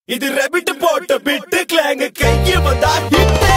இது ரெபிட் போட்ட பிட்டு கிளாங்க கைய வந்தா ஹிட்டு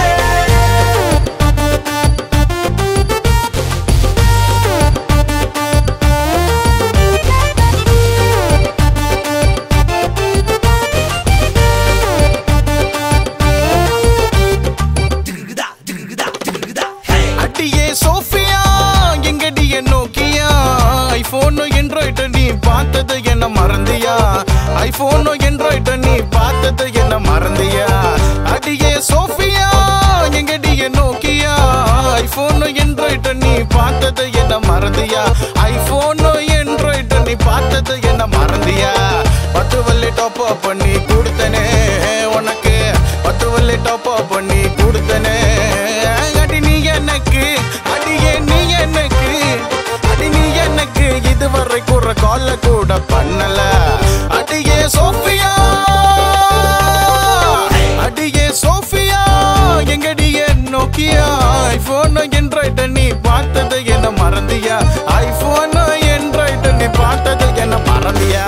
அடியே சோஃபியா எங்கடியே நோக்கியா ஐபோனோ என்ட்ராய்டு நீ பார்த்தது என்ன மறந்தியா ஐபோனோ என்ட்ராய்டு நீ பார்த்தது என்ன மறந்தியா அடியே சோஃபியா எங்கடியே நோக்கியா ஐபோனோ என்ட்ராய்டு நீ பார்த்தது என்ன மறந்தியா ஐபோனோ என்ட்ராய்டு நீ பார்த்தது என்ன மறந்தியா பத்து வள்ளி டாப் அப் பண்ணி கொடுத்தனே உனக்கு பத்து வள்ளி டாப் அப் பண்ணி கொடுத்தனே அடி நீ எனக்கு அடியே நீ எனக்கு அடி நீ எனக்கு இதுவரை கூற கால கூட பண்ணல அடியே சோஃபியா அடியே சோஃபியா எங்கடியே நோக்கியா ஐபோன் என்ட்ராய்டு நீ பார்த்தது என்ன மறந்தியா ஐபோன் என்ட்ராய்டு நீ பார்த்தது என்ன மறந்தியா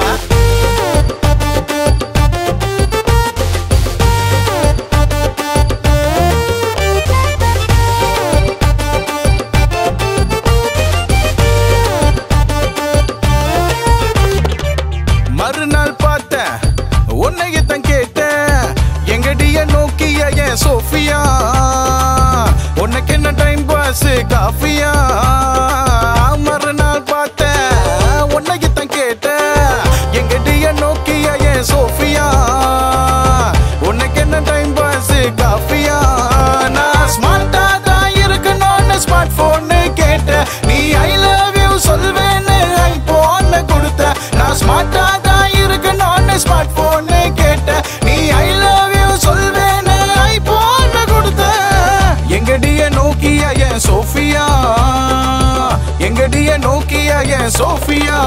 மறுநாள் பார்த்தேன் உன்னையத்தான் கேட்டேன் எங்கடிய நோக்கிய என் சோஃபியா உனக்கு என்ன டைம் பாஸ் காஃபியா மறுநாள் பார்த்தேன் உன்னையத்தான் கேட்டேன் எங்கடிய நோக்கிய என் சோஃபியா உனக்கு என்ன டைம் பாஸ் காஃபியா நான் ஸ்மார்ட்டா தான் இருக்கணும்னு ஸ்மார்ட் போன்னு கேட்டேன் நீ ஐ லவ் யூ சொல்வேன்னு ஐபோன் கொடுத்த நான் ஸ்மார்ட்டா தான் இருக்கணும்னு ஸ்மார்ட் போன்னு கேட்டேன் நீ ஐ லவ் யூ சொல்வேன்னு ஐபோன் கொடுத்த எங்கடிய நோக்கிய என் சோஃபியா எங்கடிய நோக்கிய என் சோஃபியா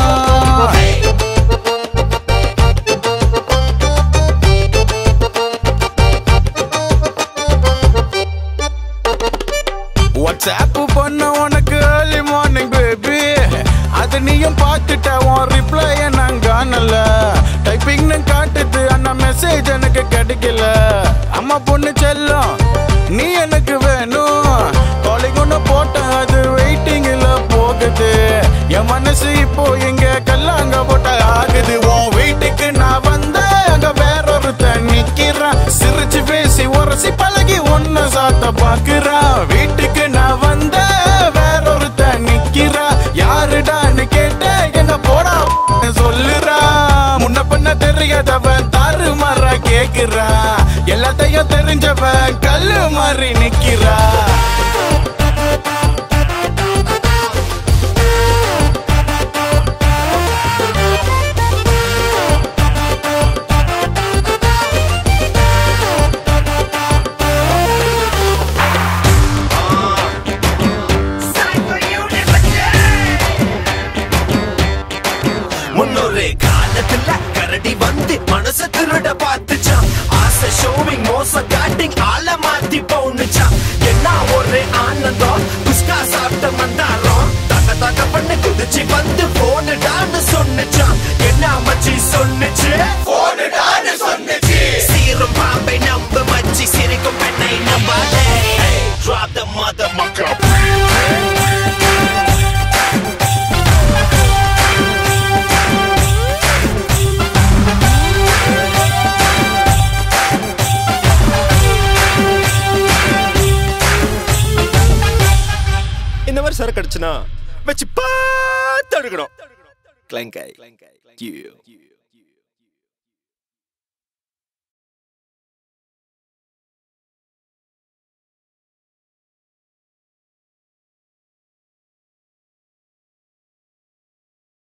வாட்ஸ்அப் பண்ண உனக்கு ஏர்லி மார்னிங் பேபி அது நீயும் பார்த்துட்ட உன் ரிப்ளை நான் காணல டைப்பிங்னு காட்டுது ஆனா மெசேஜ் எனக்கு கிடைக்கல அம்மா பொண்ணு செல்லம் நீ எனக்கு வேணும் காலிங் ஒன்று போட்டேன் அது வெயிட்டிங்ல போகுது என் மனசு இப்போ எங்க கல்லாங்க போட்ட ஆகுது உன் வெயிட்டுக்கு நான் வந்த அங்க வேற ஒருத்தன் நிக்கிறான் சிரிச்சு பேசி உரசி பழகி ஒன்னு சாத்த பாக்குறா வீட்டுக்கு நான் வந்த வேற ஒருத்தன் நிக்கிறா யாருடான்னு கேட்ட என்ன போடா சொல்லுறா முன்ன பண்ண தெரியாதவன் தாறு மாற கேக்குறா எல்லாத்தையும் தெரிஞ்சவன் கல்லு மாறி நிக்கிறா முன்னொரு காலத்துல கரடி வந்து மனச திருட பார்த்துச்சான் ஆசை ஷோவிங் மோச காட்டிங் ஆள மாத்தி போனுச்சான் என்ன ஒரு ஆனந்தம் குஸ்கா சாப்பிட்ட மந்தாரம் தக்க தக்க பண்ணு குதிச்சு வந்து போனுடான்னு சொன்னுச்சான் என்ன மச்சி சொன்னுச்சு போனுடான்னு சொன்னுச்சு சீரும் பாம்பை நம்ப மச்சி சிரிக்கும் பெண்ணை நம்பாதே Drop the mother mucker இந்த மாதிரி சரக்கு அடிச்சுனா வச்சு பார்த்து எடுக்கணும் கிளங்காய்